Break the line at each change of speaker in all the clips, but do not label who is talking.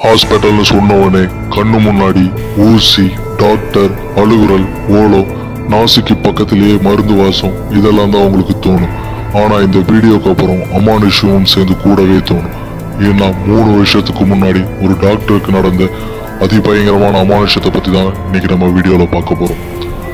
ஹாஸ்பிட்டல்னு சொன்னவனே கண்ணு முன்னாடி ஊசி டாக்டர் அழுகுரல் ஓலம் நாசிக்கு பக்கத்திலேயே மருந்து வாசம் இதெல்லாம் தான் உங்களுக்கு தோணும் ஆனா இந்த வீடியோக்கு அப்புறம் அமானுஷ்யமும் சேர்ந்து கூடவே தோணும் ஏன்னா மூணு வருஷத்துக்கு முன்னாடி ஒரு டாக்டருக்கு நடந்த அதிபயங்கரமான அமானுஷ்யத்தை பத்தி தான் இன்னைக்கு நம்ம வீடியோல பார்க்க போறோம்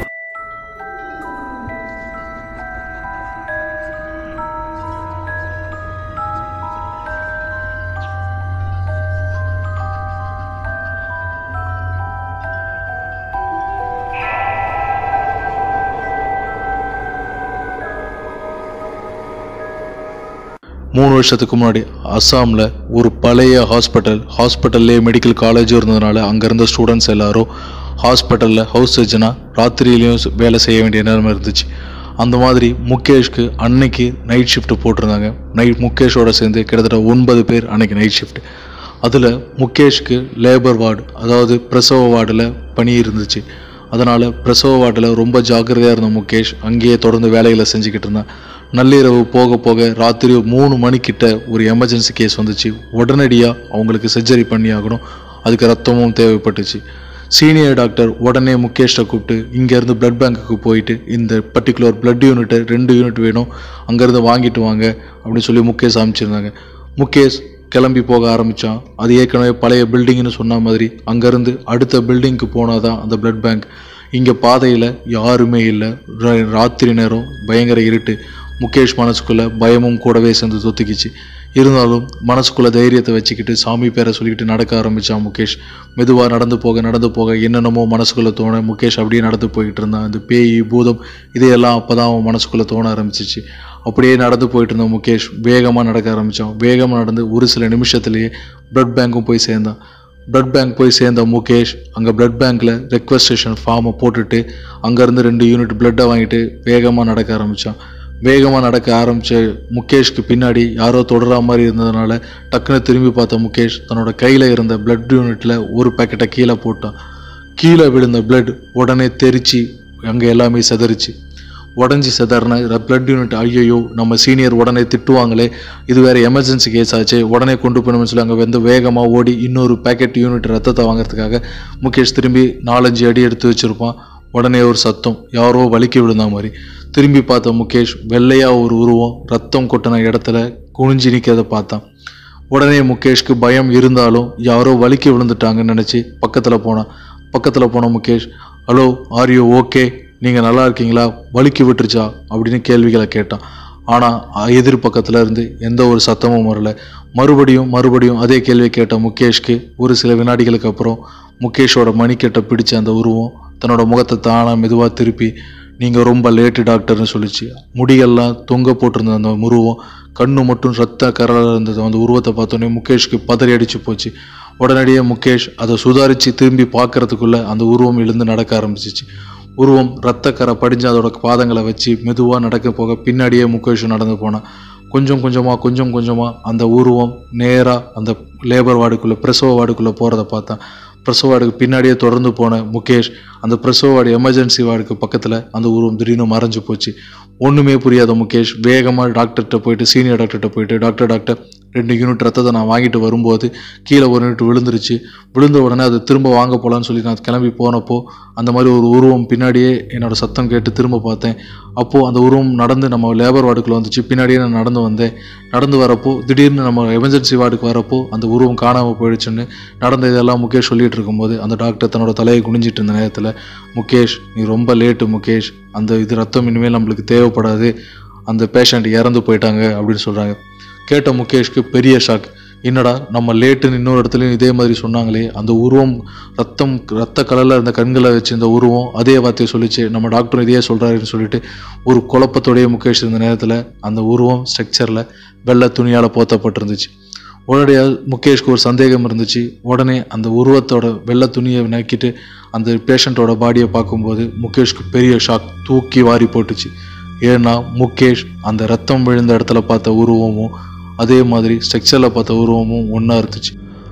மூணு வருஷத்துக்கு முன்னாடி அஸ்ஸாமில் ஒரு பழைய ஹாஸ்பிட்டல் ஹாஸ்பிட்டல்லே மெடிக்கல் காலேஜ் இருந்ததுனால அங்கே இருந்த ஸ்டூடெண்ட்ஸ் எல்லாரும் ஹாஸ்பிட்டலில் ஹவுஸ் சர்ஜனாக ராத்திரியிலையும் வேலை செய்ய வேண்டிய நிலைமை இருந்துச்சு அந்த மாதிரி முகேஷ்க்கு அன்னைக்கு நைட் ஷிஃப்ட் போட்டிருந்தாங்க நைட் முகேஷோட சேர்ந்து கிட்டத்தட்ட ஒன்பது பேர் அன்னைக்கு நைட் ஷிஃப்ட் அதில் முகேஷ்க்கு லேபர் வார்டு அதாவது பிரசவ வார்டில் பணி இருந்துச்சு அதனால் பிரசவ வார்டில் ரொம்ப ஜாக்கிரதையாக இருந்த முகேஷ் அங்கேயே தொடர்ந்து வேலைகளை செஞ்சுக்கிட்டு இருந்தான் நள்ளிரவு போக போக ராத்திரி மூணு மணிக்கிட்ட ஒரு எமர்ஜென்சி கேஸ் வந்துச்சு உடனடியாக அவங்களுக்கு சர்ஜரி பண்ணி ஆகணும் அதுக்கு ரத்தமும் தேவைப்பட்டுச்சு சீனியர் டாக்டர் உடனே முகேஷ்ட கூப்பிட்டு இங்கேருந்து பிளட் பேங்க்குக்கு போயிட்டு இந்த பர்டிகுலர் பிளட் யூனிட்டை ரெண்டு யூனிட் வேணும் அங்கேருந்து வாங்கிட்டு வாங்க அப்படின்னு சொல்லி முகேஷ் அமைச்சிருந்தாங்க முகேஷ் கிளம்பி போக ஆரம்பித்தான் அது ஏற்கனவே பழைய பில்டிங்னு சொன்ன மாதிரி அங்கேருந்து அடுத்த பில்டிங்க்கு போனால் தான் அந்த பிளட் பேங்க் இங்கே பாதையில் யாருமே இல்லை ரா- ராத்திரி நேரம் பயங்கர இருட்டு முகேஷ் மனசுக்குள்ளே பயமும் கூடவே சேர்ந்து தொத்திக்கிச்சு இருந்தாலும் மனசுக்குள்ள தைரியத்தை வச்சுக்கிட்டு சாமி பேரை சொல்லிக்கிட்டு நடக்க ஆரம்பிச்சான் முகேஷ் மெதுவாக நடந்து போக நடந்து போக என்னென்னமோ மனசுக்குள்ள தோண முகேஷ் அப்படியே நடந்து போயிட்டு இருந்தான் இந்த பேய் பூதம் இதையெல்லாம் அப்போ தான் அவன் மனசுக்குள்ள தோண ஆரம்பிச்சிச்சு அப்படியே நடந்து போயிட்டு இருந்த முகேஷ் வேகமாக நடக்க ஆரம்பித்தான் வேகமாக நடந்து ஒரு சில நிமிஷத்துலேயே பிளட் பேங்க்கும் போய் சேர்ந்தான் பிளட் பேங்க் போய் சேர்ந்த முகேஷ் அங்கே பிளட் பேங்க்கில் ரெக்வஸ்டேஷன் ஃபார்மை போட்டுட்டு அங்கேருந்து ரெண்டு யூனிட் பிளட்டை வாங்கிட்டு வேகமாக நடக்க ஆரம்பித்தான் வேகமாக நடக்க ஆரம்பிச்ச முகேஷ்க்கு பின்னாடி யாரோ தொடரா மாதிரி இருந்ததுனால டக்குன்னு திரும்பி பார்த்த முகேஷ் தன்னோட கையில் இருந்த பிளட் யூனிட்டில் ஒரு பேக்கெட்டை கீழே போட்டான் கீழே விழுந்த பிளட் உடனே தெரிச்சு அங்கே எல்லாமே செதறிச்சு உடஞ்சி செதறின பிளட் யூனிட் ஐயோ நம்ம சீனியர் உடனே திட்டுவாங்களே இது வேற எமர்ஜென்சி கேஸ் ஆச்சு உடனே கொண்டு போகணும்னு சொல்லி அங்கே வந்து வேகமாக ஓடி இன்னொரு பேக்கெட் யூனிட் ரத்தத்தை வாங்குறதுக்காக முகேஷ் திரும்பி நாலஞ்சு அடி எடுத்து வச்சிருப்பான் உடனே ஒரு சத்தம் யாரோ வலிக்கி விழுந்த மாதிரி திரும்பி பார்த்த முகேஷ் வெள்ளையா ஒரு உருவம் ரத்தம் கொட்டின இடத்துல குனிஞ்சு நிற்கிறத பார்த்தான் உடனே முகேஷ்க்கு பயம் இருந்தாலும் யாரோ வலிக்கி விழுந்துட்டாங்கன்னு நினச்சி பக்கத்தில் போனான் பக்கத்தில் போன Mukesh hello are you okay நீங்கள் நல்லா இருக்கீங்களா வலிக்கி விட்டுருச்சா அப்படின்னு கேள்விகளை கேட்டான் ஆனால் எதிர் பக்கத்தில் இருந்து எந்த ஒரு சத்தமும் வரல மறுபடியும் மறுபடியும் அதே கேள்வி கேட்ட முகேஷ்க்கு ஒரு சில வினாடிகளுக்கு அப்புறம் முகேஷோட மணிக்கட்டை பிடிச்ச அந்த உருவம் தன்னோட முகத்தை தானாக மெதுவாக திருப்பி நீங்கள் ரொம்ப லேட்டு டாக்டர்னு சொல்லிச்சு முடியெல்லாம் தொங்க போட்டிருந்த அந்த உருவம் கண்ணு மட்டும் ரத்த கரலாக இருந்தது அந்த உருவத்தை பார்த்தோன்னே முகேஷ்க்கு பதறி அடிச்சு போச்சு உடனடியே முகேஷ் அதை சுதாரித்து திரும்பி பார்க்கறதுக்குள்ள அந்த உருவம் எழுந்து நடக்க ஆரம்பிச்சிச்சு உருவம் ரத்த கரை படிஞ்சு அதோட பாதங்களை வச்சு மெதுவாக நடக்க போக பின்னாடியே முகேஷ் நடந்து போனான் கொஞ்சம் கொஞ்சமாக கொஞ்சம் கொஞ்சமாக அந்த உருவம் நேராக அந்த லேபர் வார்டுக்குள்ளே பிரசவ வார்டுக்குள்ளே போகிறத பார்த்தான் பிரசவ வார்டுக்கு பின்னாடியே தொடர்ந்து போன முகேஷ் அந்த பிரசவ வார்டு எமர்ஜென்சி வார்டுக்கு பக்கத்தில் அந்த உருவம் திடீர்னு மறைஞ்சு போச்சு ஒன்றுமே புரியாத முகேஷ் வேகமாக டாக்டர்கிட்ட போயிட்டு சீனியர் டாக்டர்கிட்ட போயிட்டு டாக்டர் டாக்டர் ரெண்டு யூனிட் ரத்தத்தை நான் வாங்கிட்டு வரும்போது கீழே ஒரு யூனிட் விழுந்துருச்சு விழுந்த உடனே அது திரும்ப வாங்க போகலான்னு சொல்லி நான் கிளம்பி போனப்போ அந்த மாதிரி ஒரு உருவம் பின்னாடியே என்னோட சத்தம் கேட்டு திரும்ப பார்த்தேன் அப்போது அந்த உருவம் நடந்து நம்ம லேபர் வார்டுக்குள்ள வந்துச்சு பின்னாடியே நான் நடந்து வந்தேன் நடந்து வரப்போ திடீர்னு நம்ம எமர்ஜென்சி வார்டுக்கு வரப்போ அந்த உருவம் காணாமல் போயிடுச்சுன்னு நடந்த இதெல்லாம் முகேஷ் சொல்லிட்டு இருக்கும்போது அந்த டாக்டர் தன்னோட தலையை குனிஞ்சிட்டு இருந்த நேரத்தில் முகேஷ் நீ ரொம்ப லேட்டு முகேஷ் அந்த இது ரத்தம் இனிமேல் நம்மளுக்கு தேவைப்படாது அந்த பேஷண்ட் இறந்து போயிட்டாங்க அப்படின்னு சொல்கிறாங்க கேட்ட முகேஷ்க்கு பெரிய ஷாக் என்னடா நம்ம லேட்டுன்னு இன்னொரு இடத்துலையும் இதே மாதிரி சொன்னாங்களே அந்த உருவம் ரத்தம் ரத்த கலரில் இருந்த கண்களை வச்சு இந்த உருவம் அதே வார்த்தையை சொல்லிச்சு நம்ம டாக்டர் இதையே சொல்கிறாருன்னு சொல்லிட்டு ஒரு குழப்பத்தோடைய முகேஷ் இருந்த நேரத்தில் அந்த உருவம் ஸ்ட்ரக்சரில் வெள்ளை துணியால் போத்தப்பட்டிருந்துச்சு உடனடியாக முகேஷ்க்கு ஒரு சந்தேகம் இருந்துச்சு உடனே அந்த உருவத்தோட வெள்ளை துணியை நக்கிட்டு அந்த பேஷண்ட்டோட பாடியை பார்க்கும்போது முகேஷ்க்கு பெரிய ஷாக் தூக்கி வாரி போட்டுச்சு ஏன்னா முகேஷ் அந்த ரத்தம் விழுந்த இடத்துல பார்த்த உருவமும் அதே மாதிரி ஸ்ட்ரக்சரில் பார்த்த உருவமும் ஒன்றா இருந்துச்சு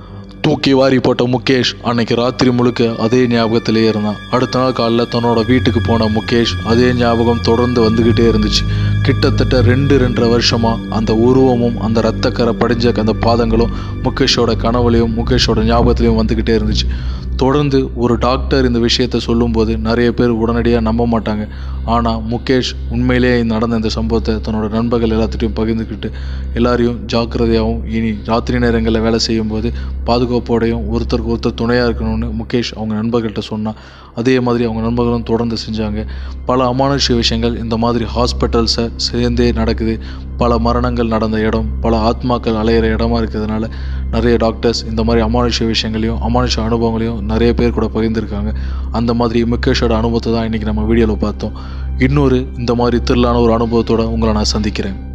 தூக்கி வாரி போட்ட முகேஷ் அன்னைக்கு ராத்திரி முழுக்க அதே ஞாபகத்திலே இருந்தான் அடுத்த நாள் காலைல தன்னோட வீட்டுக்கு போன முகேஷ் அதே ஞாபகம் தொடர்ந்து வந்துக்கிட்டே இருந்துச்சு கிட்டத்தட்ட ரெண்டு ரெண்டரை வருஷமா அந்த உருவமும் அந்த ரத்தக்கரை படிஞ்ச அந்த பாதங்களும் முகேஷோட கனவுலையும் முகேஷோட ஞாபகத்திலையும் வந்துக்கிட்டே இருந்துச்சு தொடர்ந்து ஒரு டாக்டர் இந்த விஷயத்தை சொல்லும்போது நிறைய பேர் உடனடியாக நம்ப மாட்டாங்க ஆனால் முகேஷ் உண்மையிலேயே நடந்த இந்த சம்பவத்தை தன்னோட நண்பர்கள் எல்லாத்துட்டையும் பகிர்ந்துக்கிட்டு எல்லாரையும் ஜாக்கிரதையாகவும் இனி ராத்திரி நேரங்களில் வேலை செய்யும்போது பாதுகாப்போடையும் ஒருத்தருக்கு ஒருத்தர் துணையாக இருக்கணும்னு முகேஷ் அவங்க நண்பர்கள்ட்ட சொன்னான் அதே மாதிரி அவங்க நண்பர்களும் தொடர்ந்து செஞ்சாங்க பல அமானுஷ்ய விஷயங்கள் இந்த மாதிரி ஹாஸ்பிட்டல்ஸை சேர்ந்தே நடக்குது பல மரணங்கள் நடந்த இடம் பல ஆத்மாக்கள் அலையிற இடமா இருக்கிறதுனால நிறைய டாக்டர்ஸ் இந்த மாதிரி அமானுஷ்ய விஷயங்களையும் அமானுஷ்ய அனுபவங்களையும் நிறைய பேர் கூட பகிர்ந்திருக்காங்க அந்த மாதிரி முகேஷோட அனுபவத்தை தான் இன்றைக்கி நம்ம வீடியோவில் பார்த்தோம் இன்னொரு இந்த மாதிரி திருளான ஒரு அனுபவத்தோட உங்களை நான் சந்திக்கிறேன்